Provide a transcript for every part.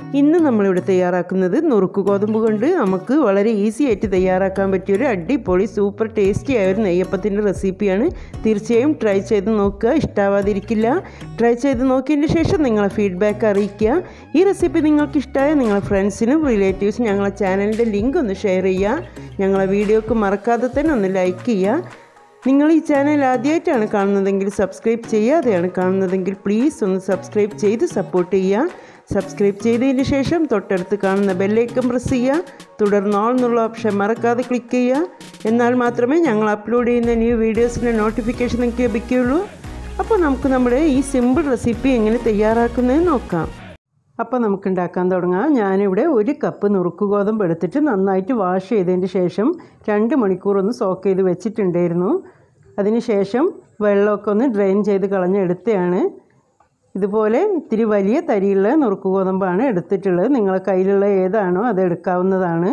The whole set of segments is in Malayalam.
ഇന്ന് നമ്മളിവിടെ തയ്യാറാക്കുന്നത് നുറുക്ക് ഗോതമ്പ് കൊണ്ട് നമുക്ക് വളരെ ഈസി ആയിട്ട് തയ്യാറാക്കാൻ പറ്റിയ ഒരു അടിപൊളി സൂപ്പർ ടേസ്റ്റി ആയ ഒരു നെയ്യപ്പത്തിൻ്റെ റെസിപ്പിയാണ് തീർച്ചയായും ട്രൈ ചെയ്ത് നോക്കുക ഇഷ്ടാവാതിരിക്കില്ല ട്രൈ ചെയ്ത് നോക്കിയതിന് ശേഷം നിങ്ങളെ ഫീഡ്ബാക്ക് അറിയിക്കുക ഈ റെസിപ്പി നിങ്ങൾക്ക് ഇഷ്ടമായ നിങ്ങളെ ഫ്രണ്ട്സിനും റിലേറ്റീവ്സിനും ഞങ്ങളെ ചാനലിൻ്റെ ലിങ്ക് ഒന്ന് ഷെയർ ചെയ്യുക ഞങ്ങളെ വീഡിയോക്ക് മറക്കാതെ തന്നെ ഒന്ന് ലൈക്ക് ചെയ്യുക നിങ്ങൾ ഈ ചാനൽ ആദ്യമായിട്ടാണ് കാണുന്നതെങ്കിൽ സബ്സ്ക്രൈബ് ചെയ്യാതെയാണ് കാണുന്നതെങ്കിൽ പ്ലീസ് ഒന്ന് സബ്സ്ക്രൈബ് ചെയ്ത് സപ്പോർട്ട് ചെയ്യുക സബ്സ്ക്രൈബ് ചെയ്തതിന് ശേഷം തൊട്ടടുത്ത് കാണുന്ന ബെല്ലൈക്കൺ പ്രസ് ചെയ്യുക തുടർന്ന് ഓൾ എന്നുള്ള ഓപ്ഷൻ മറക്കാതെ ക്ലിക്ക് ചെയ്യുക എന്നാൽ മാത്രമേ ഞങ്ങൾ അപ്ലോഡ് ചെയ്യുന്ന ന്യൂ വീഡിയോസിൻ്റെ നോട്ടിഫിക്കേഷൻ നിങ്ങൾക്ക് ലഭിക്കുകയുള്ളൂ അപ്പോൾ നമുക്ക് നമ്മുടെ ഈ സിമ്പിൾ റെസിപ്പി എങ്ങനെ തയ്യാറാക്കുന്നതെന്ന് നോക്കാം അപ്പോൾ നമുക്ക് ഉണ്ടാക്കാൻ തുടങ്ങാം ഞാനിവിടെ ഒരു കപ്പ് നുറുക്ക് ഗോതമ്പ് എടുത്തിട്ട് നന്നായിട്ട് വാഷ് ചെയ്തതിന് ശേഷം രണ്ട് മണിക്കൂർ ഒന്ന് സോക്ക് ചെയ്ത് വെച്ചിട്ടുണ്ടായിരുന്നു അതിന് ശേഷം വെള്ളമൊക്കെ ഒന്ന് ഡ്രെയിൻ ചെയ്ത് കളഞ്ഞെടുത്തതാണ് ഇതുപോലെ ഇത്തിരി വലിയ തരിയുള്ള നുറുക്ക് ഗോതമ്പാണ് എടുത്തിട്ടുള്ളത് നിങ്ങളെ കയ്യിലുള്ള ഏതാണോ അത് എടുക്കാവുന്നതാണ്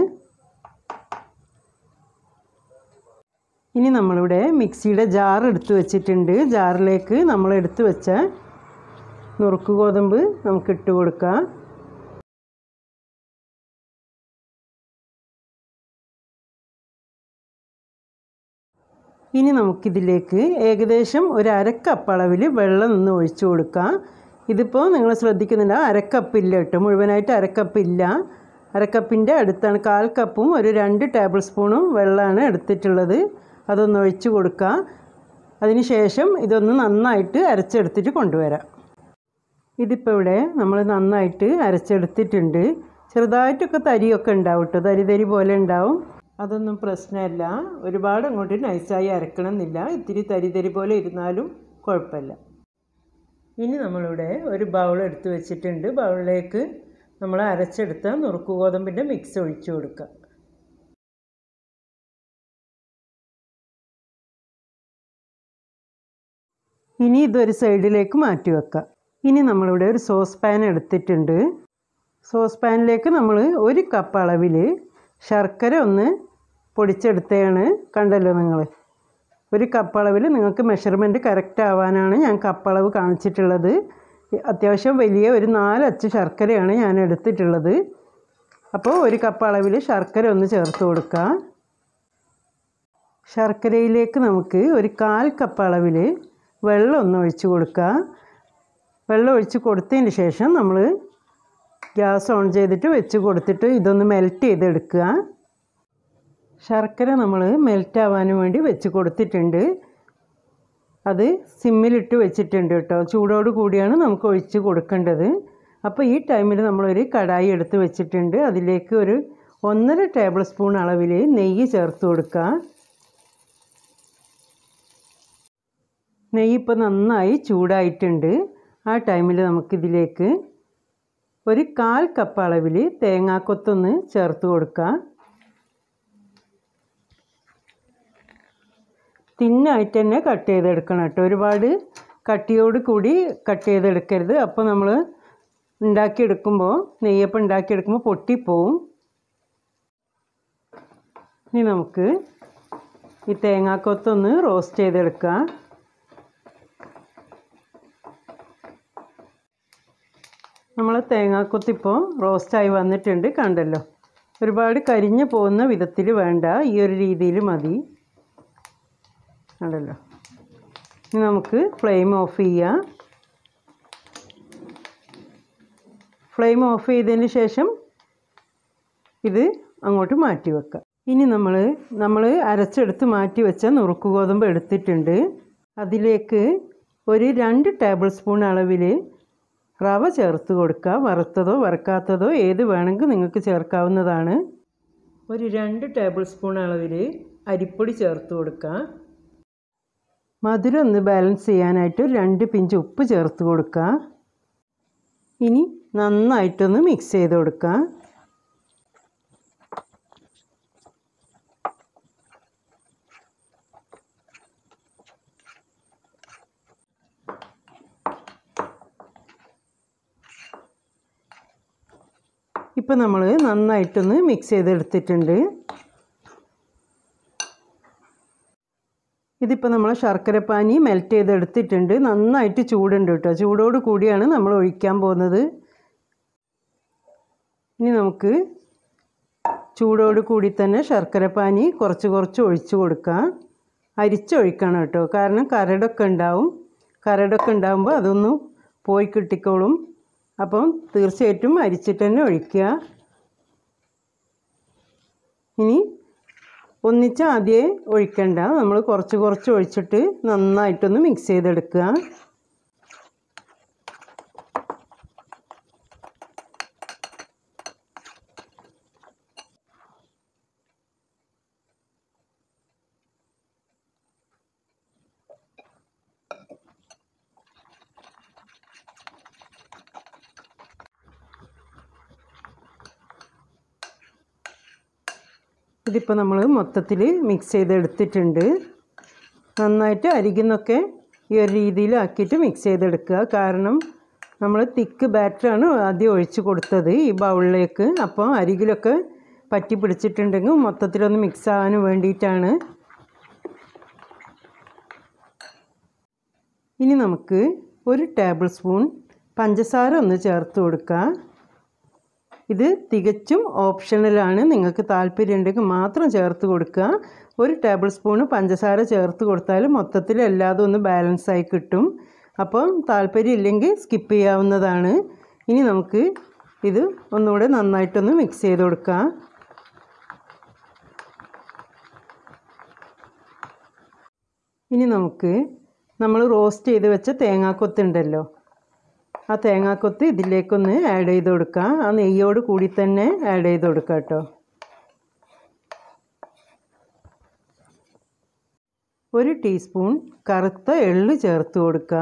ഇനി നമ്മളിവിടെ മിക്സിയുടെ ജാർ എടുത്ത് വെച്ചിട്ടുണ്ട് ജാറിലേക്ക് നമ്മൾ എടുത്ത് വെച്ച നുറുക്ക് ഗോതമ്പ് നമുക്ക് ഇട്ട് കൊടുക്കാം ഇനി നമുക്കിതിലേക്ക് ഏകദേശം ഒരു അരക്കപ്പ് അളവിൽ വെള്ളം നിന്ന് ഒഴിച്ചു കൊടുക്കാം ഇതിപ്പോൾ നിങ്ങൾ ശ്രദ്ധിക്കുന്നുണ്ട് അരക്കപ്പില്ല കേട്ടോ മുഴുവനായിട്ട് അരക്കപ്പില്ല അരക്കപ്പിൻ്റെ അടുത്താണ് കാൽ കപ്പും ഒരു രണ്ട് ടേബിൾ സ്പൂണും വെള്ളമാണ് എടുത്തിട്ടുള്ളത് അതൊന്ന് ഒഴിച്ചു കൊടുക്കാം അതിന് ശേഷം ഇതൊന്ന് നന്നായിട്ട് അരച്ചെടുത്തിട്ട് കൊണ്ടുവരാം ഇതിപ്പോൾ ഇവിടെ നമ്മൾ നന്നായിട്ട് അരച്ചെടുത്തിട്ടുണ്ട് ചെറുതായിട്ടൊക്കെ തരിയൊക്കെ ഉണ്ടാവും കേട്ടോ തരി തരി പോലെ ഉണ്ടാവും അതൊന്നും പ്രശ്നമല്ല ഒരുപാട് അങ്ങോട്ട് നൈസായി അരക്കണമെന്നില്ല ഇത്തിരി തരി തരി പോലെ ഇരുന്നാലും കുഴപ്പമില്ല ഇനി നമ്മളിവിടെ ഒരു ബൗൾ എടുത്ത് വെച്ചിട്ടുണ്ട് ബൗളിലേക്ക് നമ്മൾ അരച്ചെടുത്ത നുറുക്ക് ഗോതമ്പിൻ്റെ മിക്സ് ഒഴിച്ചു കൊടുക്കുക ഇനി ഇതൊരു സൈഡിലേക്ക് മാറ്റി വെക്കാം ഇനി നമ്മളിവിടെ ഒരു സോസ് പാൻ എടുത്തിട്ടുണ്ട് സോസ് പാനിലേക്ക് നമ്മൾ ഒരു കപ്പ് അളവിൽ ശർക്കര ഒന്ന് പൊടിച്ചെടുത്തതാണ് കണ്ടല്ലോ നിങ്ങൾ ഒരു കപ്പ് അളവിൽ നിങ്ങൾക്ക് മെഷർമെൻറ്റ് കറക്റ്റ് ആവാനാണ് ഞാൻ കപ്പളവ് കാണിച്ചിട്ടുള്ളത് അത്യാവശ്യം വലിയ ഒരു നാലച്ച് ശർക്കരയാണ് ഞാൻ എടുത്തിട്ടുള്ളത് അപ്പോൾ ഒരു കപ്പ് അളവിൽ ശർക്കര ഒന്ന് ചേർത്ത് കൊടുക്കുക ശർക്കരയിലേക്ക് നമുക്ക് ഒരു കാൽ കപ്പ് അളവിൽ വെള്ളം ഒന്ന് ഒഴിച്ച് കൊടുക്കുക വെള്ളം ഒഴിച്ച് കൊടുത്തതിന് ശേഷം നമ്മൾ ഗ്യാസ് ഓൺ ചെയ്തിട്ട് വെച്ച് കൊടുത്തിട്ട് ഇതൊന്ന് മെൽറ്റ് ചെയ്തെടുക്കുക ശർക്കര നമ്മൾ മെൽറ്റ് ആവാനും വേണ്ടി വെച്ച് കൊടുത്തിട്ടുണ്ട് അത് സിമ്മിലിട്ട് വെച്ചിട്ടുണ്ട് കേട്ടോ ചൂടോട് കൂടിയാണ് നമുക്ക് ഒഴിച്ച് കൊടുക്കേണ്ടത് അപ്പോൾ ഈ ടൈമിൽ നമ്മളൊരു കടായി എടുത്ത് വെച്ചിട്ടുണ്ട് അതിലേക്ക് ഒരു ഒന്നര ടേബിൾ സ്പൂൺ അളവിൽ നെയ്യ് ചേർത്ത് കൊടുക്കുക നെയ്യ് ഇപ്പോൾ നന്നായി ചൂടായിട്ടുണ്ട് ആ ടൈമിൽ നമുക്കിതിലേക്ക് ഒരു കാൽ കപ്പ് അളവിൽ തേങ്ങാക്കൊത്തൊന്ന് ചേർത്ത് കൊടുക്കാം തിന്നായിട്ട് തന്നെ കട്ട് ചെയ്തെടുക്കണം കേട്ടോ ഒരുപാട് കട്ടിയോട് കൂടി കട്ട് ചെയ്തെടുക്കരുത് അപ്പോൾ നമ്മൾ ഉണ്ടാക്കിയെടുക്കുമ്പോൾ നെയ്യപ്പം ഉണ്ടാക്കിയെടുക്കുമ്പോൾ പൊട്ടിപ്പോവും ഇനി നമുക്ക് ഈ തേങ്ങാക്കൊത്തൊന്ന് റോസ്റ്റ് ചെയ്തെടുക്കാം നമ്മൾ തേങ്ങാക്കൊത്തിപ്പോൾ റോസ്റ്റായി വന്നിട്ടുണ്ട് കണ്ടല്ലോ ഒരുപാട് കരിഞ്ഞു പോകുന്ന വിധത്തിൽ വേണ്ട ഈ ഒരു രീതിയിൽ മതി കണ്ടല്ലോ ഇനി നമുക്ക് ഫ്ലെയിം ഓഫ് ചെയ്യാം ഫ്ലെയിം ഓഫ് ചെയ്തതിന് ശേഷം ഇത് അങ്ങോട്ട് മാറ്റി വെക്കാം ഇനി നമ്മൾ നമ്മൾ അരച്ചെടുത്ത് മാറ്റി വെച്ച നുറുക്ക് ഗോതമ്പ് എടുത്തിട്ടുണ്ട് അതിലേക്ക് ഒരു രണ്ട് ടേബിൾ സ്പൂൺ അളവിൽ റവ ചേർത്ത് കൊടുക്കുക വറുത്തതോ വറുക്കാത്തതോ ഏത് വേണമെങ്കിൽ നിങ്ങൾക്ക് ചേർക്കാവുന്നതാണ് ഒരു രണ്ട് ടേബിൾ സ്പൂൺ അളവിൽ അരിപ്പൊടി ചേർത്ത് കൊടുക്കുക മധുരം ഒന്ന് ബാലൻസ് ചെയ്യാനായിട്ട് രണ്ട് പിഞ്ച് ഉപ്പ് ചേർത്ത് കൊടുക്കുക ഇനി നന്നായിട്ടൊന്ന് മിക്സ് ചെയ്ത് കൊടുക്കുക ഇപ്പം നമ്മൾ നന്നായിട്ടൊന്ന് മിക്സ് ചെയ്തെടുത്തിട്ടുണ്ട് ഇതിപ്പോൾ നമ്മൾ ശർക്കരപ്പാനി മെൽറ്റ് ചെയ്തെടുത്തിട്ടുണ്ട് നന്നായിട്ട് ചൂടുണ്ട് കേട്ടോ ചൂടോട് കൂടിയാണ് നമ്മൾ ഒഴിക്കാൻ പോകുന്നത് ഇനി നമുക്ക് ചൂടോട് കൂടി തന്നെ ശർക്കര പാനി കുറച്ച് കുറച്ച് ഒഴിച്ച് കൊടുക്കാം അരിച്ചൊഴിക്കണം കേട്ടോ കാരണം കരടൊക്കെ ഉണ്ടാവും കരടൊക്കെ ഉണ്ടാകുമ്പോൾ അതൊന്ന് പോയി കിട്ടിക്കോളും അപ്പം തീർച്ചയായിട്ടും അരിച്ചിട്ട് തന്നെ ഒഴിക്കുക ഇനി ഒന്നിച്ച് ആദ്യമേ ഒഴിക്കണ്ട നമ്മൾ കുറച്ച് കുറച്ച് ഒഴിച്ചിട്ട് നന്നായിട്ടൊന്ന് മിക്സ് ചെയ്തെടുക്കുക ഇതിപ്പോൾ നമ്മൾ മൊത്തത്തിൽ മിക്സ് ചെയ്തെടുത്തിട്ടുണ്ട് നന്നായിട്ട് അരികുന്നൊക്കെ ഈ ഒരു രീതിയിലാക്കിയിട്ട് മിക്സ് ചെയ്തെടുക്കുക കാരണം നമ്മൾ തിക്ക് ബാറ്ററാണ് ആദ്യം ഒഴിച്ച് കൊടുത്തത് ഈ ബൗളിലേക്ക് അപ്പോൾ അരികിലൊക്കെ പറ്റി പിടിച്ചിട്ടുണ്ടെങ്കിൽ മൊത്തത്തിലൊന്ന് മിക്സ് ആകാൻ വേണ്ടിയിട്ടാണ് ഇനി നമുക്ക് ഒരു ടേബിൾ സ്പൂൺ പഞ്ചസാര ഒന്ന് ചേർത്ത് കൊടുക്കാം ഇത് തികച്ചും ഓപ്ഷണലാണ് നിങ്ങൾക്ക് താല്പര്യമുണ്ടെങ്കിൽ മാത്രം ചേർത്ത് കൊടുക്കുക ഒരു ടേബിൾ സ്പൂണ് പഞ്ചസാര ചേർത്ത് കൊടുത്താൽ മൊത്തത്തിൽ എല്ലാതും ഒന്ന് ബാലൻസ് ആയി കിട്ടും അപ്പോൾ താല്പര്യം ഇല്ലെങ്കിൽ സ്കിപ്പ് ചെയ്യാവുന്നതാണ് ഇനി നമുക്ക് ഇത് ഒന്നുകൂടെ നന്നായിട്ടൊന്ന് മിക്സ് ചെയ്ത് കൊടുക്കാം ഇനി നമുക്ക് നമ്മൾ റോസ്റ്റ് ചെയ്ത് വെച്ച തേങ്ങാക്കൊത്തുണ്ടല്ലോ ആ തേങ്ങാക്കൊത്ത് ഇതിലേക്കൊന്ന് ആഡ് ചെയ്ത് കൊടുക്കാം ആ നെയ്യോട് കൂടി തന്നെ ആഡ് ചെയ്ത് കൊടുക്കാം കേട്ടോ ഒരു ടീസ്പൂൺ കറുത്ത എള്ള് ചേർത്ത് കൊടുക്കുക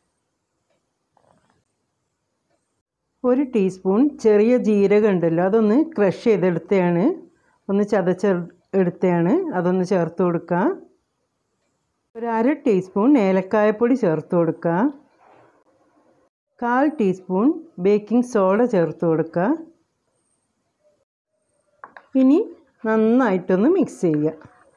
ഒരു ടീസ്പൂൺ ചെറിയ ജീരകം ഉണ്ടല്ലോ അതൊന്ന് ക്രഷ് ചെയ്തെടുത്തതാണ് ഒന്ന് ചതച്ച എടുത്തതാണ് അതൊന്ന് ചേർത്ത് കൊടുക്കുക ഒരു അര ടീസ്പൂൺ ഏലക്കായപ്പൊടി ചേർത്ത് കൊടുക്കുക കാൽ ടീസ്പൂൺ ബേക്കിംഗ് സോഡ ചേർത്ത് കൊടുക്കുക ഇനി നന്നായിട്ടൊന്ന് മിക്സ് ചെയ്യുക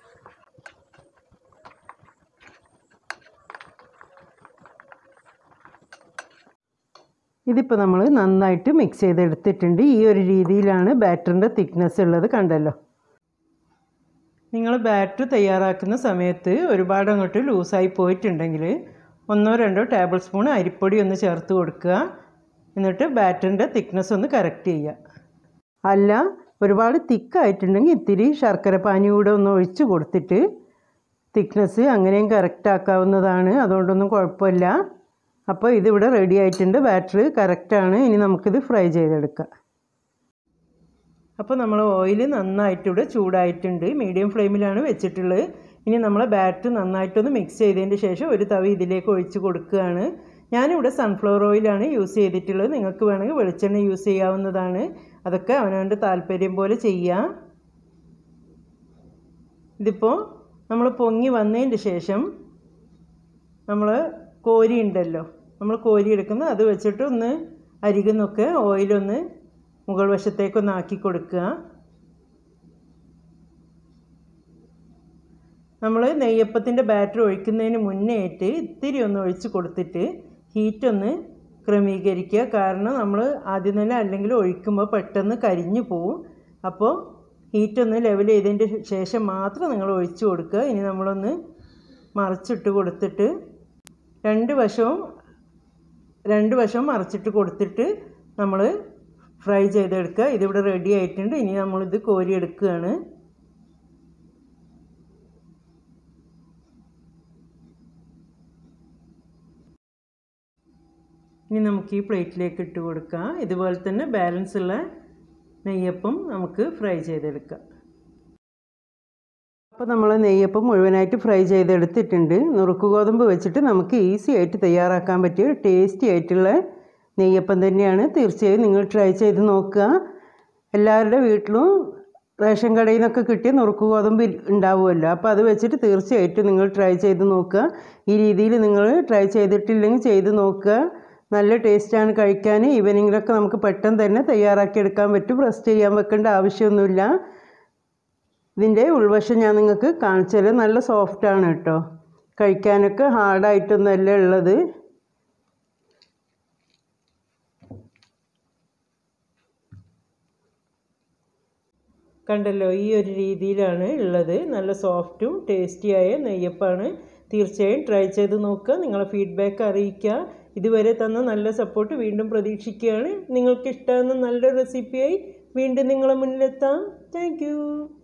ഇതിപ്പോൾ നമ്മൾ നന്നായിട്ട് മിക്സ് ചെയ്തെടുത്തിട്ടുണ്ട് ഈ ഒരു രീതിയിലാണ് ബാറ്ററിൻ്റെ തിക്നെസ് ഉള്ളത് കണ്ടല്ലോ നിങ്ങൾ ബാറ്റർ തയ്യാറാക്കുന്ന സമയത്ത് ഒരുപാട് അങ്ങോട്ട് ലൂസായി പോയിട്ടുണ്ടെങ്കിൽ ഒന്നോ രണ്ടോ ടേബിൾ സ്പൂൺ അരിപ്പൊടി ഒന്ന് ചേർത്ത് കൊടുക്കുക എന്നിട്ട് ബാറ്ററിൻ്റെ തിക്നെസ് ഒന്ന് കറക്റ്റ് ചെയ്യുക അല്ല ഒരുപാട് തിക്കായിട്ടുണ്ടെങ്കിൽ ഇത്തിരി ശർക്കര പാനി കൂടെ ഒന്ന് ഒഴിച്ച് കൊടുത്തിട്ട് തിക്നെസ് അങ്ങനെയും കറക്റ്റ് ആക്കാവുന്നതാണ് അതുകൊണ്ടൊന്നും കുഴപ്പമില്ല അപ്പോൾ ഇതിവിടെ റെഡി ആയിട്ടുണ്ട് ബാറ്റർ കറക്റ്റാണ് ഇനി നമുക്കിത് ഫ്രൈ ചെയ്തെടുക്കാം അപ്പോൾ നമ്മൾ ഓയിൽ നന്നായിട്ട് ഇവിടെ ചൂടായിട്ടുണ്ട് മീഡിയം ഫ്ലെയിമിലാണ് വെച്ചിട്ടുള്ളത് ഇനി നമ്മൾ ബാറ്റർ നന്നായിട്ടൊന്ന് മിക്സ് ചെയ്തതിന് ശേഷം ഒരു തവി ഇതിലേക്ക് ഒഴിച്ച് കൊടുക്കുകയാണ് ഞാനിവിടെ സൺഫ്ലവർ ഓയിലാണ് യൂസ് ചെയ്തിട്ടുള്ളത് നിങ്ങൾക്ക് വേണമെങ്കിൽ വെളിച്ചെണ്ണ യൂസ് ചെയ്യാവുന്നതാണ് അതൊക്കെ അവനവൻ്റെ താല്പര്യം പോലെ ചെയ്യാം ഇതിപ്പോൾ നമ്മൾ പൊങ്ങി വന്നതിൻ്റെ ശേഷം നമ്മൾ കോരി ഉണ്ടല്ലോ നമ്മൾ കോരി എടുക്കുന്ന അത് വെച്ചിട്ട് ഒന്ന് അരികുന്നൊക്കെ ഓയിലൊന്ന് മുകൾ വശത്തേക്കൊന്ന് ആക്കി കൊടുക്കുക നമ്മൾ നെയ്യപ്പത്തിൻ്റെ ബാറ്റർ ഒഴിക്കുന്നതിന് മുന്നേ ആയിട്ട് ഇത്തിരി ഒന്ന് ഒഴിച്ച് കൊടുത്തിട്ട് ഹീറ്റ് ഒന്ന് ക്രമീകരിക്കുക കാരണം നമ്മൾ ആദ്യം തന്നെ അല്ലെങ്കിൽ ഒഴിക്കുമ്പോൾ പെട്ടെന്ന് കരിഞ്ഞു പോവും അപ്പോൾ ഹീറ്റ് ഒന്ന് ലെവൽ ചെയ്തതിൻ്റെ ശേഷം മാത്രം നിങ്ങൾ ഒഴിച്ച് കൊടുക്കുക ഇനി നമ്മളൊന്ന് മറിച്ചിട്ട് കൊടുത്തിട്ട് രണ്ട് വശവും രണ്ട് വശവും മറിച്ചിട്ട് കൊടുത്തിട്ട് നമ്മൾ ഫ്രൈ ചെയ്തെടുക്കുക ഇതിവിടെ റെഡി ആയിട്ടുണ്ട് ഇനി നമ്മളിത് കോരിയെടുക്കുകയാണ് ഇനി നമുക്ക് ഈ പ്ലേറ്റിലേക്ക് ഇട്ട് കൊടുക്കാം ഇതുപോലെ തന്നെ ബാലൻസ് ഉള്ള നെയ്യപ്പം നമുക്ക് ഫ്രൈ ചെയ്തെടുക്കാം അപ്പോൾ നമ്മൾ നെയ്യപ്പം മുഴുവനായിട്ട് ഫ്രൈ ചെയ്തെടുത്തിട്ടുണ്ട് നുറുക്ക് ഗോതമ്പ് വെച്ചിട്ട് നമുക്ക് ഈസി ആയിട്ട് തയ്യാറാക്കാൻ പറ്റിയ ഒരു ടേസ്റ്റി ആയിട്ടുള്ള നെയ്യപ്പം തന്നെയാണ് തീർച്ചയായും നിങ്ങൾ ട്രൈ ചെയ്ത് നോക്കുക എല്ലാവരുടെ വീട്ടിലും റേഷൻ കടയിൽ നിന്നൊക്കെ കിട്ടിയ നുറുക്ക് ഗോതമ്പ് ഉണ്ടാവുമല്ലോ അപ്പോൾ അത് വെച്ചിട്ട് തീർച്ചയായിട്ടും നിങ്ങൾ ട്രൈ ചെയ്ത് നോക്കുക ഈ രീതിയിൽ നിങ്ങൾ ട്രൈ ചെയ്തിട്ടില്ലെങ്കിൽ ചെയ്ത് നോക്കുക നല്ല ടേസ്റ്റാണ് കഴിക്കാൻ ഈവനിങ്ങിലൊക്കെ നമുക്ക് പെട്ടെന്ന് തന്നെ തയ്യാറാക്കി എടുക്കാൻ പറ്റും റെസ്റ്റ് ചെയ്യാൻ വെക്കേണ്ട ആവശ്യമൊന്നുമില്ല ഇതിൻ്റെ ഉൾവശം ഞാൻ നിങ്ങൾക്ക് കാണിച്ചു തരാം നല്ല സോഫ്റ്റാണ് കേട്ടോ കഴിക്കാനൊക്കെ ഹാർഡായിട്ടൊന്നുമല്ല ഉള്ളത് കണ്ടല്ലോ ഈ ഒരു രീതിയിലാണ് ഉള്ളത് നല്ല സോഫ്റ്റും ടേസ്റ്റിയായ നെയ്യപ്പാണ് തീർച്ചയായും ട്രൈ ചെയ്ത് നോക്കുക നിങ്ങളെ ഫീഡ്ബാക്ക് അറിയിക്കുക ഇതുവരെ തന്ന നല്ല സപ്പോർട്ട് വീണ്ടും പ്രതീക്ഷിക്കുകയാണ് നിങ്ങൾക്ക് ഇഷ്ടമാകുന്ന നല്ലൊരു റെസിപ്പിയായി വീണ്ടും നിങ്ങളെ മുന്നിലെത്താം താങ്ക്